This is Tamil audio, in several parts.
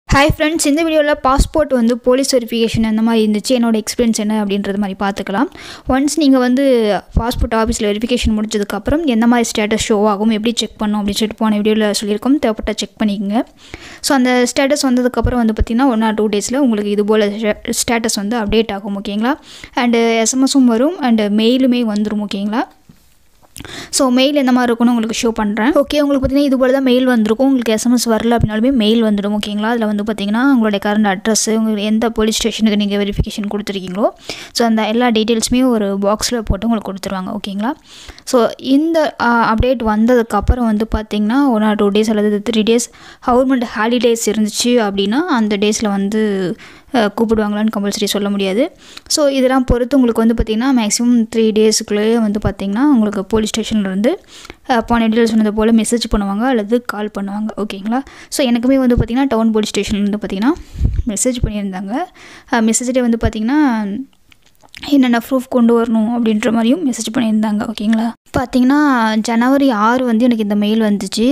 ஹாய் ஃப்ரெண்ட்ஸ் இந்த வீடியோவில் பாஸ்போர்ட் வந்து போலீஸ் வெரிஃபிகேஷன் அந்த மாதிரி இருந்துச்சு என்னோட எக்ஸ்பீரியன்ஸ் என்ன அப்படின்றது மாதிரி பார்த்துக்கலாம் ஒன்ஸ் நீங்கள் வந்து பாஸ்போர்ட் ஆஃபீஸில் வெரிஃபிகேஷன் முடிச்சதுக்கப்புறம் எந்த மாதிரி ஸ்டேட்டஸ் ஷோ ஆகும் எப்படி செக் பண்ணணும் அப்படின்னு சொல்லிட்டு போன வீடியோவில் சொல்லியிருக்கோம் தேவைப்பட்ட செக் பண்ணிக்கோங்க ஸோ அந்த ஸ்டேட்டஸ் வந்ததுக்கப்புறம் வந்து பார்த்திங்கன்னா ஒன் ஆர் டூ டேஸில் உங்களுக்கு இது போல் ஸ்டேட்டஸ் வந்து அப்டேட் ஆகும் ஓகேங்களா அண்டு எஸ்எம்எஸும் வரும் அண்டு மெயிலுமே வந்துடும் ஓகேங்களா ஸோ மெயில் எந்த மாதிரி இருக்கும்னு உங்களுக்கு ஷோ பண்ணுறேன் ஓகே உங்களுக்கு பார்த்தீங்கன்னா இது போல தான் மெயில் வந்திருக்கும் உங்களுக்கு எஸ்எம்எஸ் வரல அப்படின்னாலுமே மெயில் வந்துடும் ஓகேங்களா அதில் வந்து பார்த்தீங்கன்னா உங்களுடைய கரண்ட் அட்ரஸ் உங்களுக்கு எந்த போலீஸ் ஸ்டேஷனுக்கு நீங்கள் வெரிஃபிகேஷன் கொடுத்துருக்கீங்களோ ஸோ அந்த எல்லா டீட்டெயில்ஸுமே ஒரு பாக்ஸில் போட்டு உங்களுக்கு கொடுத்துருவாங்க ஓகேங்களா ஸோ இந்த அப்டேட் வந்ததுக்கப்புறம் வந்து பார்த்தீங்கன்னா ஒன் ஆர் டூ டேஸ் அல்லது த்ரீ டேஸ் கவர்மெண்ட் ஹாலிடேஸ் இருந்துச்சு அப்படின்னா அந்த டேஸில் வந்து கூப்பிடுவாங்களான்னு கம்பல்சரி சொல்ல முடியாது ஸோ இதெல்லாம் பொறுத்து உங்களுக்கு வந்து பார்த்திங்கன்னா மேக்ஸிமம் த்ரீ டேஸுக்குள்ளேயே வந்து பார்த்திங்கன்னா உங்களுக்கு போலீஸ் ஸ்டேஷன்லேருந்து போன டீட்டெயில்ஸ் சொன்னது போல் மெசேஜ் பண்ணுவாங்க அல்லது கால் பண்ணுவாங்க ஓகேங்களா ஸோ எனக்குமே வந்து பார்த்திங்கன்னா டவுன் போலீஸ் ஸ்டேஷன்லேருந்து பார்த்திங்கன்னா மெசேஜ் பண்ணியிருந்தாங்க மெசேஜ்லேயே வந்து பார்த்திங்கன்னா என்னென்ன ப்ரூஃப் கொண்டு வரணும் அப்படின்ற மாதிரியும் மெசேஜ் பண்ணியிருந்தாங்க ஓகேங்களா பார்த்தீங்கன்னா ஜனவரி ஆறு வந்து எனக்கு இந்த மெயில் வந்துச்சு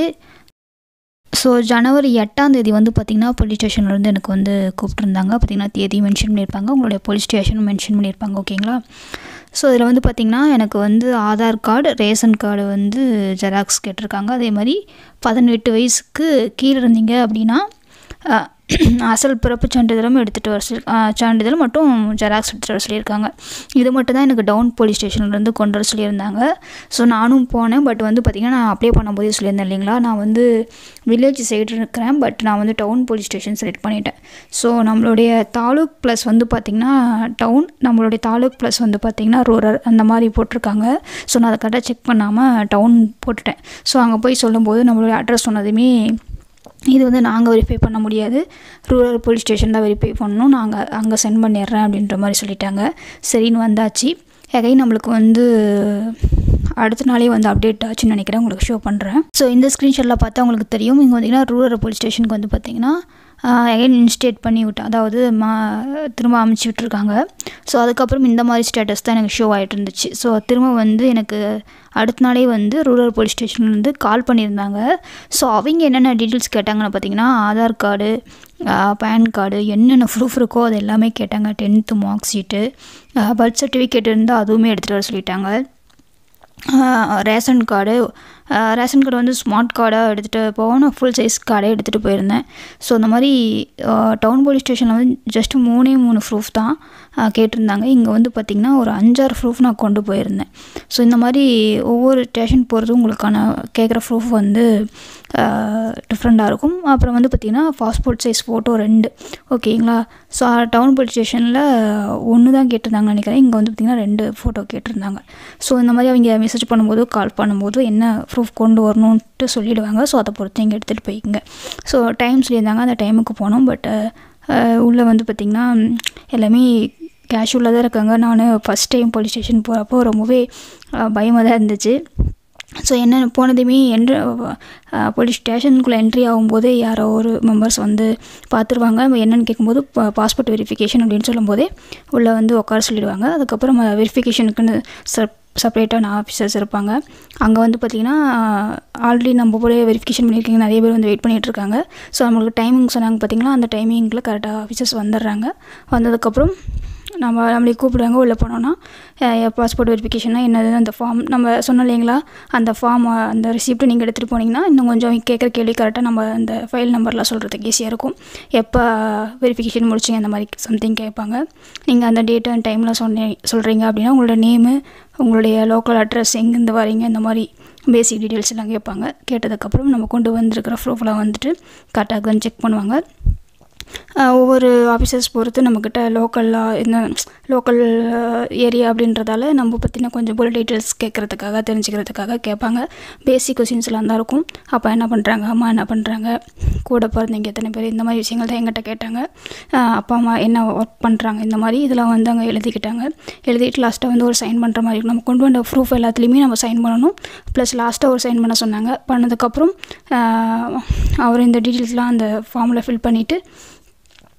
ஸோ ஜனவரி எட்டாம் தேதி வந்து பார்த்திங்கன்னா போலீஸ் ஸ்டேஷன்லேருந்து எனக்கு வந்து கூப்பிட்ருந்தாங்க பார்த்திங்கன்னா தேதி மென்ஷன் பண்ணியிருப்பாங்க உங்களுடைய போலீஸ் ஸ்டேஷனும் மென்ஷன் பண்ணியிருப்பாங்க ஓகேங்களா ஸோ இதில் வந்து பார்த்திங்கன்னா எனக்கு வந்து ஆதார் கார்டு ரேஷன் கார்டு வந்து ஜெராக்ஸ் கேட்டிருக்காங்க அதே மாதிரி பதினெட்டு வயசுக்கு கீழே இருந்தீங்க அப்படின்னா அசல் பிறப்பு சான்றிதழும் எடுத்துகிட்டு வர சொல்லி சான்றிதழ் மட்டும் ஜெராக்ஸ் எடுத்துகிட்டு வர சொல்லியிருக்காங்க இது மட்டும் தான் எனக்கு டவுன் போலீஸ் ஸ்டேஷன்லேருந்து கொண்டு வர சொல்லியிருந்தாங்க ஸோ நானும் போனேன் பட் வந்து பார்த்திங்கன்னா நான் அப்ளை பண்ணும்போதே சொல்லியிருந்தேன் இல்லைங்களா நான் வந்து வில்லேஜ் சைடு இருக்கிறேன் பட் நான் வந்து டவுன் போலீஸ் ஸ்டேஷன் செலக்ட் பண்ணிட்டேன் ஸோ நம்மளுடைய தாலுக் ப்ளஸ் வந்து பார்த்திங்கன்னா டவுன் நம்மளுடைய தாலுக் ப்ளஸ் வந்து பார்த்திங்கன்னா ரூரல் அந்த மாதிரி போட்டிருக்காங்க ஸோ நான் அதை கரெக்டாக செக் பண்ணாமல் டவுன் போட்டுட்டேன் ஸோ அங்கே போய் சொல்லும்போது நம்மளுடைய அட்ரஸ் சொன்னதுமே இது வந்து நாங்கள் வெரிஃபை பண்ண முடியாது ரூரல் போலீஸ் ஸ்டேஷன் தான் வெரிஃபை பண்ணணும் நாங்கள் அங்கே சென்ட் பண்ணிடுறேன் அப்படின்ற மாதிரி சொல்லிட்டாங்க சரின்னு வந்தாச்சு எகை நம்மளுக்கு வந்து அடுத்த நாளே வந்து அப்டேட் ஆச்சுன்னு நினைக்கிறேன் உங்களுக்கு ஷோ பண்ணுறேன் ஸோ இந்த ஸ்க்ரீன்ஷாட்டில் பார்த்தா உங்களுக்கு தெரியும் இங்கே வந்தீங்கன்னா ரூரல் போலீஸ் ஸ்டேஷனுக்கு வந்து பார்த்திங்கன்னா எகைன் இன்ஸ்டேட் பண்ணி விட்டேன் அதாவது மா திரும்ப அமுச்சு விட்ருக்காங்க ஸோ அதுக்கப்புறம் இந்த மாதிரி ஸ்டேட்டஸ் தான் எனக்கு ஷோ ஆகிட்டு இருந்துச்சு ஸோ திரும்ப வந்து எனக்கு அடுத்த நாளே வந்து ரூரல் போலீஸ் ஸ்டேஷன்லேருந்து கால் பண்ணியிருந்தாங்க ஸோ அவங்க என்னென்ன டீட்டெயில்ஸ் கேட்டாங்கன்னு பார்த்தீங்கன்னா ஆதார் கார்டு பேன் கார்டு என்னென்ன ப்ரூஃப் இருக்கோ அது எல்லாமே கேட்டாங்க tenth mark sheet birth certificate இருந்தால் அதுவுமே எடுத்துகிட்டு வர சொல்லிட்டாங்க ரேஷன் கார்டு ரேஷன் கார்டு வந்து ஸ்மார்ட் கார்டாக எடுத்துகிட்டு போவோம் நான் ஃபுல் சைஸ் கார்டே எடுத்துகிட்டு போயிருந்தேன் ஸோ அந்த மாதிரி டவுன் போலீஸ் ஸ்டேஷனில் வந்து ஜஸ்ட் மூணே மூணு ப்ரூஃப் தான் கேட்டிருந்தாங்க இங்கே வந்து பார்த்திங்கன்னா ஒரு அஞ்சாறு ப்ரூஃப் நான் கொண்டு போயிருந்தேன் ஸோ இந்த மாதிரி ஒவ்வொரு ஸ்டேஷன் போகிறது உங்களுக்கான கேட்குற ப்ரூஃப் வந்து டிஃப்ரெண்ட்டாக இருக்கும் அப்புறம் வந்து பார்த்திங்கன்னா பாஸ்போர்ட் சைஸ் ஃபோட்டோ ரெண்டு ஓகேங்களா ஸோ டவுன் போலீஸ் ஸ்டேஷனில் ஒன்று தான் கேட்டிருந்தாங்கன்னு நினைக்கிறேன் இங்கே வந்து பார்த்திங்கன்னா ரெண்டு ஃபோட்டோ கேட்டிருந்தாங்க ஸோ இந்த மாதிரி அவங்க மெசேஜ் பண்ணும்போது கால் பண்ணும்போது என்ன ப்ரூஃப் கொண்டு வரணுன்ட்டு சொல்லிவிடுவாங்க ஸோ அதை பொறுத்து இங்கே எடுத்துகிட்டு போய்க்குங்க ஸோ டைம் சொல்லியிருந்தாங்க அந்த டைமுக்கு போனோம் பட் உள்ளே வந்து பார்த்திங்கன்னா எல்லாமே கேஷுவலாக தான் இருக்காங்க நான் ஃபஸ்ட் டைம் போலீஸ் ஸ்டேஷன் போகிறப்போ ரொம்பவே பயமாக தான் இருந்துச்சு ஸோ என்ன போனதுமே என்ட்ரு போலீஸ் ஸ்டேஷனுக்குள்ளே என்ட்ரி ஆகும்போதே யாரோ ஒரு மெம்பர்ஸ் வந்து பார்த்துருவாங்க என்னென்னு கேட்கும்போது பாஸ்போர்ட் வெரிஃபிகேஷன் அப்படின்னு சொல்லும்போதே உள்ளே வந்து உட்கார சொல்லிடுவாங்க அதுக்கப்புறம் வெரிஃபிகேஷனுக்குன்னு சப் செப்பரேட்டான ஆஃபீஸர்ஸ் இருப்பாங்க அங்கே வந்து பார்த்திங்கன்னா ஆல்ரெடி நம்ம போல வெரிஃபிகேஷன் பண்ணியிருக்கீங்க நிறைய பேர் வந்து வெயிட் பண்ணிகிட்ருக்காங்க ஸோ நம்மளுக்கு டைமிங் சொன்னாங்க பார்த்திங்களா அந்த டைமிங்கில் கரெக்டாக ஆஃபீஸர்ஸ் வந்துடுறாங்க வந்ததுக்கப்புறம் நம்ம நம்மளை கூப்பிடுவாங்க உள்ளே போனோன்னா பாஸ்போர்ட் வெரிஃபிகேஷன்னா என்னது அந்த ஃபார்ம் நம்ம சொன்னோம் இல்லைங்களா அந்த ஃபார்ம் அந்த ரிசிப்ட்டு நீங்கள் எடுத்துகிட்டு போனீங்கன்னா இன்னும் கொஞ்சம் கேட்குற கேள்வி கரெக்டாக நம்ம அந்த ஃபைல் நம்பர்லாம் சொல்கிறதுக்கு ஈஸியாக இருக்கும் எப்போ வெரிஃபிகேஷன் முடிச்சிங்க அந்த மாதிரி சம்திங் கேட்பாங்க நீங்கள் அந்த டேட் அண்ட் டைமில் சொன்னீங்க சொல்கிறீங்க அப்படின்னா உங்களோட நேமு உங்களுடைய லோக்கல் அட்ரஸ் எங்கேருந்து வரீங்க இந்த மாதிரி பேசிக் டீட்டெயில்ஸ் எல்லாம் கேட்பாங்க கேட்டதுக்கப்புறம் நம்ம கொண்டு வந்திருக்கிற ப்ரூஃப்லாம் வந்துட்டு கரெக்டாக தான் செக் பண்ணுவாங்க ஒவ்வொரு ஆஃபீஸர்ஸ் பொறுத்து நம்மக்கிட்ட லோக்கலாக இந்த லோக்கல் ஏரியா அப்படின்றதால நம்ம பற்றின கொஞ்சம் போல டீட்டெயில்ஸ் கேட்குறதுக்காக தெரிஞ்சுக்கிறதுக்காக கேட்பாங்க பேசிக் கொஷின்ஸ்லாம் தான் இருக்கும் அப்பா என்ன பண்ணுறாங்க அம்மா என்ன பண்ணுறாங்க கூட பிறந்தவங்க எத்தனை பேர் இந்த மாதிரி விஷயங்கள் தான் எங்கிட்ட கேட்டாங்க அப்பா அம்மா என்ன ஒர்க் பண்ணுறாங்க இந்த மாதிரி இதெல்லாம் வந்து அங்கே எழுதிக்கிட்டாங்க எழுதிட்டு லாஸ்ட்டாக வந்து ஒரு சைன் பண்ணுற மாதிரி இருக்கும் நம்ம கொண்டு வந்த ப்ரூஃப் எல்லாத்துலேயுமே நம்ம சைன் பண்ணணும் ப்ளஸ் லாஸ்ட்டாக ஒரு சைன் பண்ண சொன்னாங்க பண்ணதுக்கப்புறம் அவர் இந்த டீட்டெயில்ஸ்லாம் அந்த ஃபார்மில் ஃபில் பண்ணிவிட்டு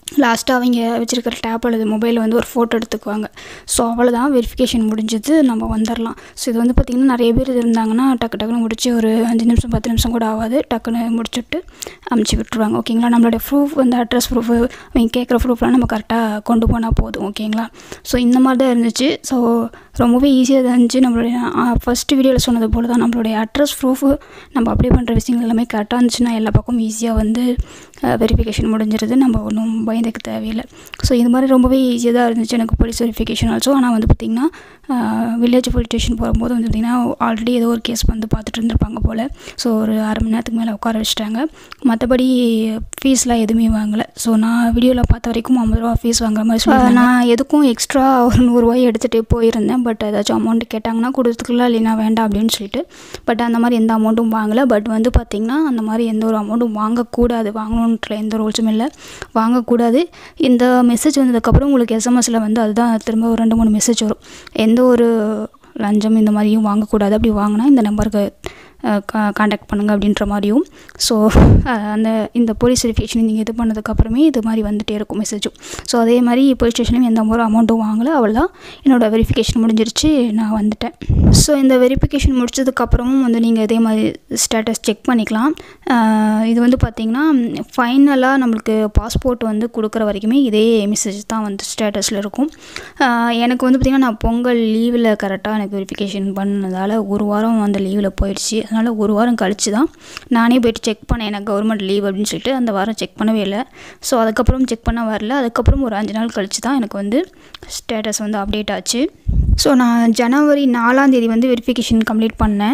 லாஸ்ட்டாக அவங்க வச்சுருக்கிற டேப் அல்லது மொபைலில் வந்து ஒரு ஃபோட்டோ எடுத்துக்குவாங்க ஸோ அவ்வளோதான் வெரிஃபிகேஷன் முடிஞ்சது நம்ம வந்துடலாம் ஸோ இது வந்து பார்த்திங்கன்னா நிறைய பேர் இருந்தாங்கன்னா டக்கு டக்குன்னு முடிச்சு ஒரு அஞ்சு நிமிஷம் பத்து நிமிஷம் கூட ஆகாது டக்குன்னு முடிச்சுட்டு அமுச்சு விட்டுருவாங்க ஓகேங்களா நம்மளுடைய ப்ரூஃப் வந்து அட்ரஸ் ப்ரூஃப் அவங்க கேட்குற ப்ரூஃப்லாம் நம்ம கரெக்டாக கொண்டு போனால் போதும் ஓகேங்களா ஸோ இந்த மாதிரி தான் இருந்துச்சு ஸோ ரொம்பவே ஈஸியாக தான் இருந்துச்சு நம்மளுடைய ஃபஸ்ட்டு வீடியோவில் சொன்னது போல் தான் நம்மளுடைய அட்ரஸ் ப்ரூஃபு நம்ம அப்ளை பண்ணுற விஷயங்கள் எல்லாமே கரெக்டாக இருந்துச்சுன்னா எல்லா பக்கமும் ஈஸியாக வந்து வெரிஃபிகேஷன் முடிஞ்சிருது நம்ம ஒன்றும் பயந்துக்க தேவையில்லை ஸோ இது மாதிரி ரொம்பவே ஈஸியாக தான் இருந்துச்சு எனக்கு போலீஸ் வெரிஃபிகேஷன் ஆல்சோ ஆனால் வந்து பார்த்திங்கன்னா வில்லேஜ் போலீஸ் ஸ்டேஷன் போகும்போது வந்து பார்த்திங்கன்னா ஆல்ரெடி ஏதோ ஒரு கேஸ் வந்து பார்த்துட்டு இருந்திருப்பாங்க போல் ஸோ ஒரு அரை மணி நேரத்துக்கு மேலே உட்கார வச்சுட்டாங்க மற்றபடி ஃபீஸ்லாம் எதுவுமே வாங்கலை ஸோ நான் வீடியோவில் பார்த்த வரைக்கும் ஐம்பது ரூபா ஃபீஸ் வாங்குற மாதிரி சொல்லி நான் எதுக்கும் எக்ஸ்ட்ரா ஒரு நூறுரூவாய் எடுத்துகிட்டே போயிருந்தேன் பட் ஏதாச்சும் அமௌண்ட் கேட்டாங்கன்னா கொடுத்துக்கலாம் இல்லைனா வேண்டாம் அப்படின்னு சொல்லிட்டு பட் அந்த மாதிரி எந்த அமௌண்ட்டும் வாங்கலை பட் வந்து பார்த்திங்கன்னா அந்த மாதிரி எந்த ஒரு அமௌண்ட்டும் வாங்கக்கூடாது வாங்கணுன்ற எந்த ரூல்ஸும் இல்லை வாங்கக்கூடாது இந்த மெசேஜ் வந்ததுக்கப்புறம் உங்களுக்கு எஸ்எம்எஸில் வந்து அதுதான் திரும்ப ஒரு ரெண்டு மூணு மெசேஜ் வரும் எந்த ஒரு லஞ்சம் இந்த மாதிரியும் வாங்கக்கூடாது அப்படி வாங்கினா இந்த நம்பருக்கு காண்டாக்ட் பண்ணுங்கள் அப்படின்ற மாதிரியும் ஸோ அந்த இந்த போலீஸ் வெரிஃபிகேஷன் நீங்கள் இது பண்ணதுக்கப்புறமே இது மாதிரி வந்துகிட்டே இருக்கும் மெசேஜும் ஸோ அதே மாதிரி போலீஸ் ஸ்டேஷன்லையும் எந்த ஒரு அமௌண்ட்டும் வாங்கலை அவ்வளோதான் என்னோடய வெரிஃபிகேஷன் முடிஞ்சிருச்சு நான் வந்துட்டேன் ஸோ இந்த வெரிஃபிகேஷன் முடிச்சதுக்கப்புறமும் வந்து நீங்கள் இதே மாதிரி ஸ்டேட்டஸ் செக் பண்ணிக்கலாம் இது வந்து பார்த்திங்கன்னா ஃபைனலாக நம்மளுக்கு பாஸ்போர்ட் வந்து கொடுக்குற வரைக்குமே இதே மெசேஜ் தான் வந்து ஸ்டேட்டஸில் இருக்கும் எனக்கு வந்து பார்த்திங்கன்னா நான் பொங்கல் லீவில் கரெக்டாக எனக்கு வெரிஃபிகேஷன் பண்ணதால் ஒரு வாரம் அந்த லீவில் போயிடுச்சு அதனால் ஒரு வாரம் கழித்து தான் நானே போய்ட்டு செக் பண்ணேன் எனக்கு கவர்மெண்ட் லீவ் அப்படின்னு சொல்லிட்டு அந்த வாரம் செக் பண்ணவே இல்லை ஸோ அதுக்கப்புறம் செக் பண்ண வரல அதுக்கப்புறம் ஒரு அஞ்சு நாள் கழித்து தான் எனக்கு வந்து ஸ்டேட்டஸ் வந்து அப்டேட் ஆச்சு ஸோ நான் ஜனவரி நாலாந்தேதி வந்து வெரிஃபிகேஷன் கம்ப்ளீட் பண்ணேன்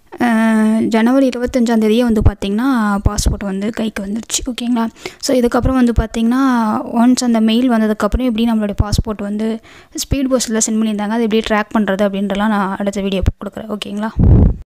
ஜனவரி இருபத்தஞ்சாந்தேதியே வந்து பார்த்திங்கன்னா பாஸ்போர்ட் வந்து கைக்கு வந்துருச்சு ஓகேங்களா ஸோ இதுக்கப்புறம் வந்து பார்த்திங்கன்னா ஒன்ஸ் அந்த மெயில் வந்ததுக்கப்புறம் எப்படி நம்மளுடைய பாஸ்போர்ட் வந்து ஸ்பீட் போஸ்ட்டில் சென்ட் பண்ணியிருந்தாங்க அதை எப்படி ட்ராக் பண்ணுறது அப்படின்றலாம் நான் அடுத்த வீடியோ கொடுக்குறேன் ஓகேங்களா